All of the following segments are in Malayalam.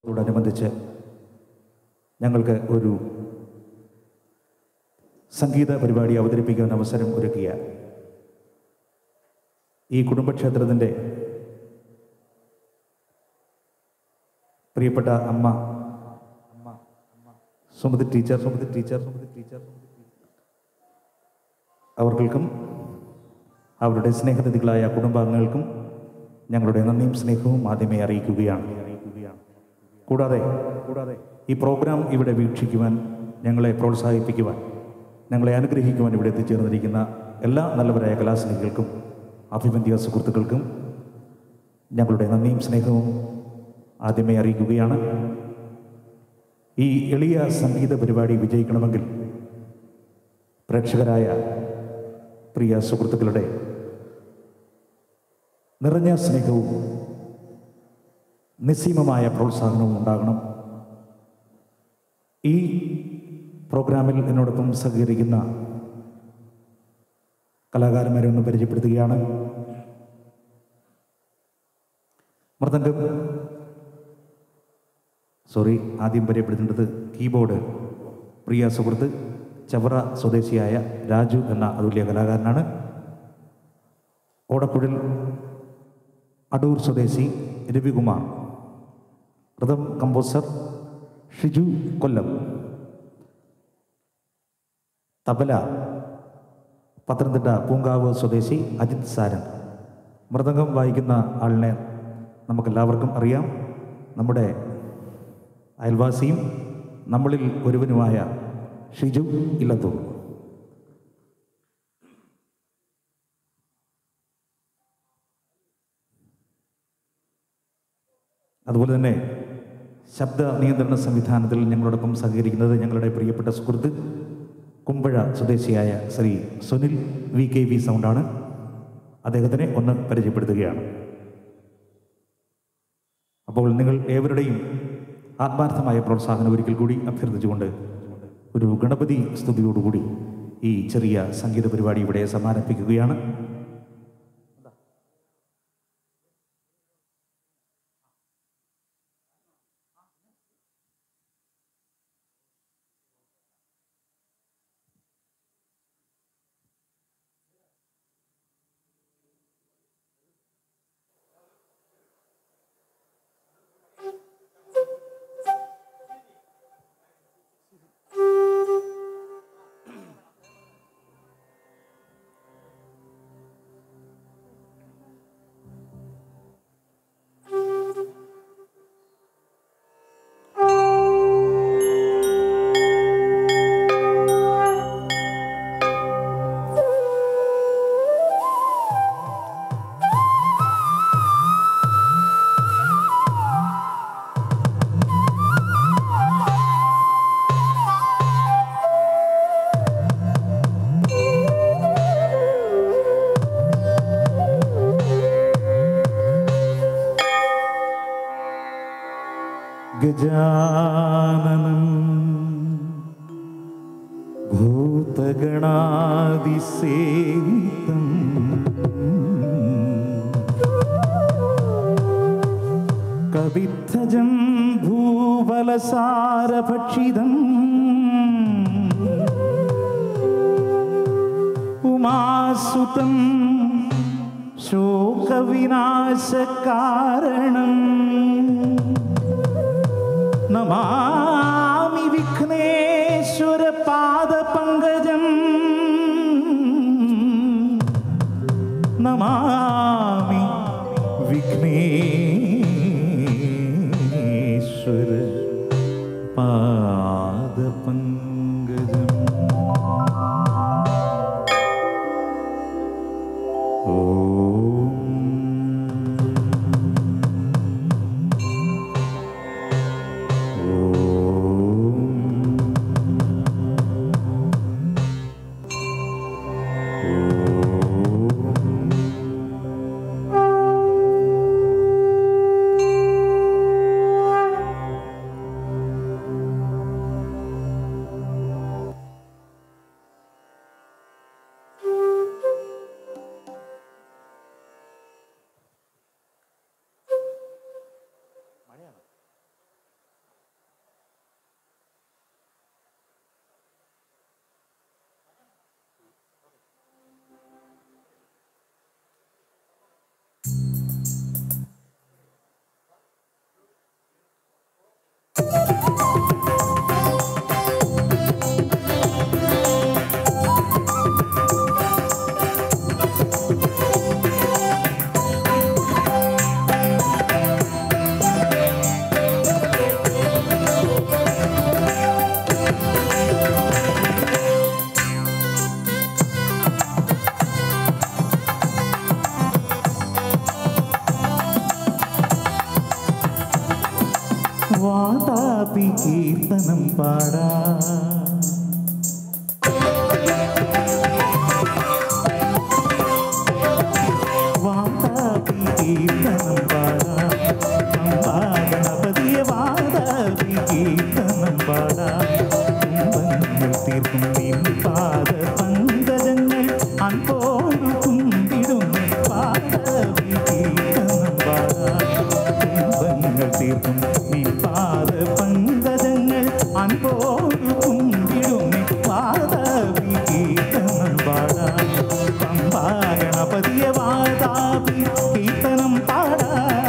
ത്തോടനുബന്ധിച്ച് ഞങ്ങൾക്ക് ഒരു സംഗീത പരിപാടി അവതരിപ്പിക്കാൻ അവസരം ഒരുക്കിയ ഈ കുടുംബക്ഷേത്രത്തിൻ്റെ പ്രിയപ്പെട്ട അമ്മ അമ്മ Sumathi teacher Sumathi teacher Sumathi teacher Sumathi teacher അവർക്കും അവരുടെ സ്നേഹനിധികളായ കുടുംബാംഗങ്ങൾക്കും ഞങ്ങളുടെ നന്ദിയും സ്നേഹവും ആദ്യമേ അറിയിക്കുകയാണ് അറിയിക്കുകയാണ് കൂടാതെ കൂടാതെ ഈ പ്രോഗ്രാം ഇവിടെ വീക്ഷിക്കുവാൻ ഞങ്ങളെ പ്രോത്സാഹിപ്പിക്കുവാൻ ഞങ്ങളെ അനുഗ്രഹിക്കുവാൻ ഇവിടെ എത്തിച്ചേർന്നിരിക്കുന്ന എല്ലാ നല്ലവരായ കലാസ്നേഹികൾക്കും അഭിബന്ധിക സുഹൃത്തുക്കൾക്കും ഞങ്ങളുടെ നന്ദിയും സ്നേഹവും ആദ്യമേ അറിയിക്കുകയാണ് ഈ എളിയ സംഗീത പരിപാടി വിജയിക്കണമെങ്കിൽ പ്രേക്ഷകരായ പ്രിയ സുഹൃത്തുക്കളുടെ നിറഞ്ഞ സ്നേഹവും നിസ്സീമമായ പ്രോത്സാഹനവും ഉണ്ടാകണം ഈ പ്രോഗ്രാമിൽ എന്നോടൊപ്പം സഹകരിക്കുന്ന കലാകാരന്മാരെ ഒന്ന് പരിചയപ്പെടുത്തുകയാണ് മൃദംഗം സോറി ആദ്യം പരിചയപ്പെടുത്തേണ്ടത് കീബോർഡ് പ്രിയ സുഹൃത്ത് ചവറ സ്വദേശിയായ രാജു എന്ന അതുല്യ കലാകാരനാണ് ഓടക്കുഴൽ അടൂർ സ്വദേശി രവികുമാർ ഋതം കമ്പോസർ ഷിജു കൊല്ലം തബല പത്തനംതിട്ട പൂങ്കാവ് സ്വദേശി അജിത് സാരൻ മൃദംഗം വായിക്കുന്ന ആളിനെ നമുക്കെല്ലാവർക്കും അറിയാം നമ്മുടെ അയൽവാസിയും നമ്മളിൽ ഒരുവനുമായ ഷിജു ഇല്ലത്തൂർ അതുപോലെ തന്നെ ശബ്ദ നിയന്ത്രണ സംവിധാനത്തിൽ ഞങ്ങളോടൊപ്പം സഹകരിക്കുന്നത് ഞങ്ങളുടെ പ്രിയപ്പെട്ട സുഹൃത്ത് കുമ്പഴ സ്വദേശിയായ Shri Sunil V K V സൗണ്ടാണ് അദ്ദേഹത്തിനെ ഒന്ന് പരിചയപ്പെടുത്തുകയാണ് അപ്പോൾ നിങ്ങൾ ഏവരുടെയും ആത്മാർത്ഥമായ പ്രോത്സാഹനം ഒരിക്കൽ കൂടി അഭ്യർത്ഥിച്ചുകൊണ്ട് ഒരു ഗണപതി സ്തുതിയോടുകൂടി ഈ ചെറിയ സംഗീത പരിപാടി ഇവിടെ സമാരംഭിക്കുകയാണ് ഗജാനനം ഭൂതഗണാതിസേവിതം കവിദ്ധജം ഭൂവലസാരഭക്ഷിതം ഉമാസുതം ശോകവിനാശകാരണം നമാമി വിഘ്നേശ്വര പാദപങ്കജം നമാമി വിഘ്നേശ്വര പാദപങ്കജം ഓം വാതാപി കീർത്തനം പാടാ വാതാപി കീർത്തനം പാടാ പമ്പാ ഗണപതിയെ വാതാപി കീർത്തനം പാടാ കുംഭങ്ങൾ തീർക്കും നിൻ പാദ പങ്കജങ്ങൾ അൻപോടു കുമ്പിടുന്നു പാതാപി കീർത്തനം പാടാ കുംഭങ്ങൾ തീർക്കും നിൻ പാദ പങ്കജങ്ങൾ അൻപോടു കുമ്പിടുന്നു പാതാപി കീർത്തനം പാടാ പമ്പാ ഗണപതിയെ വാതാപി കീർത്തനം പാടാ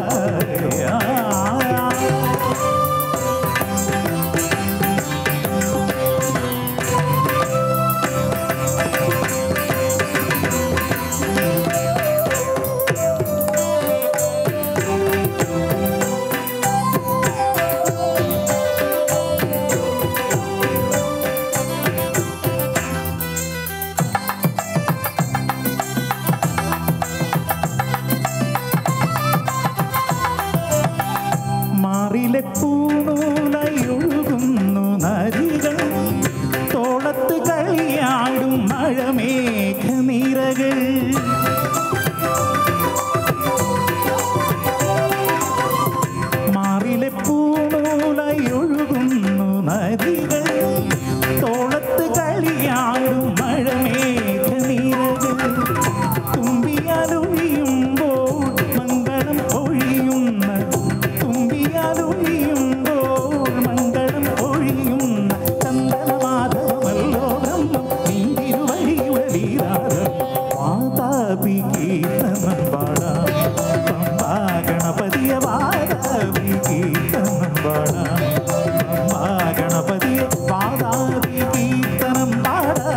മാറിലെ പൂണൂലയൊഴുകുന്നു നദികൾ തോളത്ത് കളിയാടും മഴമേഘ നിരകൾ മാറിലെ പൂണൂലയൊഴുകുന്നു നദികൾ തോളത്ത് കളിയാടും മഴമേഘ നിരകൾ തുമ്പിയാലൊഴിയുമ്പോൾ മംഗളം ഒഴിയുന്ന തുമ്പിയാലൊഴിയുമ്പോൾ മംഗളം ഒഴിയുന്ന ചന്ദനമാധവമല്ലോ ബ്രഹ്മം നീതിരുവഴിയുടെ വീരാരം വാതാപി കീർത്തനം പാടാം പമ്പാ ഗണപതിയ വാതാപി കീർത്തനം പാടാം പമ്പാ ഗണപതിയ വാതാപി കീർത്തനം പാടാം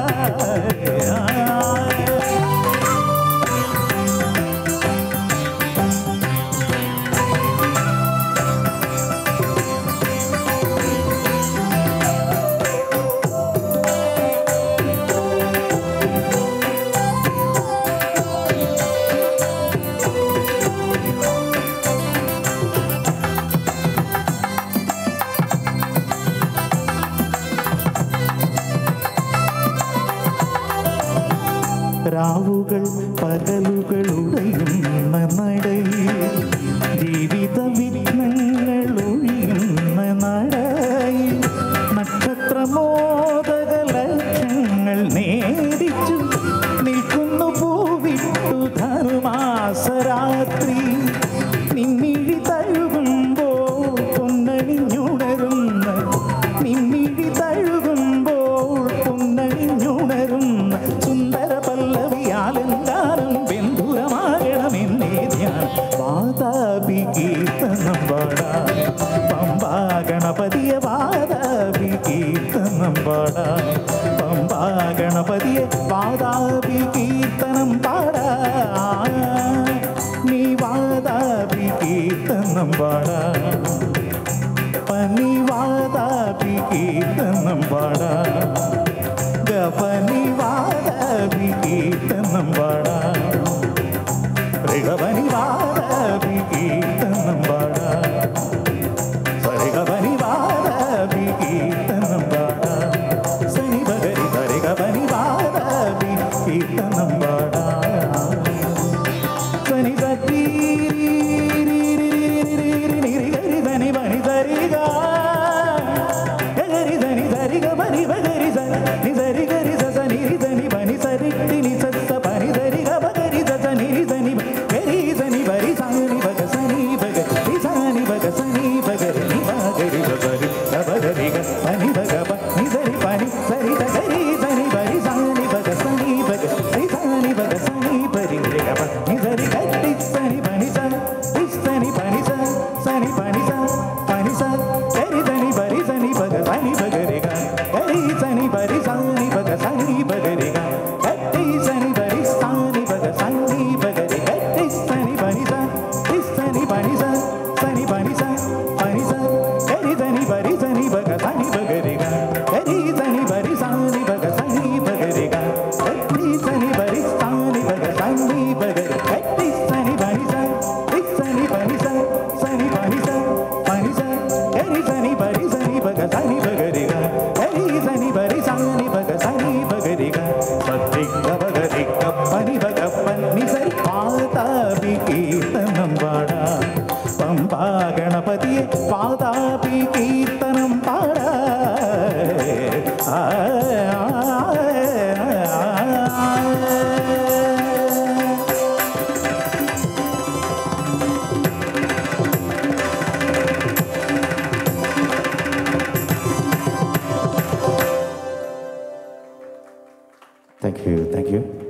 രാവുകൾ പകലുകൾ ഉടയുന്ന നടയിൽ ജീവിത വിഘ്നങ്ങൾ ഒഴിയുന്ന നടയിൽ നക്ഷത്രമോദക ലക്ഷ്യങ്ങൾ നേടിച്ചു നിൽക്കുന്നു പൂവിട്ടു ധനുമാസരാത്രി നിന്നിഴി തഴുകുമ്പോൾ പൊന്നണിഞ്ഞുണരുന്ന നിന്നിഴി തഴുകുമ്പോൾ പൊന്നണിഞ്ഞുണരുന്ന സുന്ദര പല്ലവിയാലങ്കാരം ബന്ധുരമാകണമെന്നേ ധ്യാനം വാതാപി കീർത്തനം പാടാ പമ്പാ ഗണപതിയെ വാതാപി കീർത്തനം പാടാ പമ്പാ ഗണപതിയെ വാതാപി കീർത്തനം പാടാ നീ വാതാപി കീർത്തനം പാടാ പനിവാദാപി കീർത്തനം പാടാ ഗപനിവാദാപി കീർത്തനം പാടാ ഋഗപനിവാദാപി കീർത്തനം പാടാ സരിഗപനിവാദാപി കീർത്തനം പാടാ സനി ഭഗരി സരിഗപനിവാദാപി കീർത്തനം പാടാ സനി സരി ധനി ബനി സരിഗ ഗരി ധനി സരിഗ ബനി ബഗരി സനി സരി ഗരി സനി ധനി ബനി സരി നി സസ ബനി സരിഗ ബഗരി സനി ധനി ഗരി സനി ബരി സനി ബഗ സനി ബഗ നി സനി ബഗ സനി ബഗ നി ബഗരി ബഗരി ബഗരി ഗ സനി ബഗ ബ നി സരി ബനി സരി ധ ഗരി സനി ബരി സനി ബഗ സനി ബഗ നി സനി ബഗ സനി ബരി ഗ ബ നി സരി ഗരി സനി ബനി സ നി സനി ബനി സ സനി ബനി സ ബനി സ ഗരി സനി ബരി സനി ബഗ സനി ബഗരി ഗ ഗരി സനി ബരി സനി ബഗ സനി ബഗരി ഗ ഗരി സനി ബരി സനി ബഗ സനി ബഗരി ഗരി സനി ബനി സ നി സനി ബനി സ സനി ബനി സ ബനി സ ഗരി സനി ബരി സനി ബഗ സനി ബഗരി ഗ ഗരി സനി ബരി സനി ബഗ സനി ബഗരി ഗ ഗരി സനി ബരി സനി ബഗ സനി ബഗരി ഗരി സനി ബനി സ നി സനി ബനി സ സനി ബനി സ ബനി സ ഗരി പാടി കീർത്തനം പാടാ ആ, ആ, ആ. Thank you thank you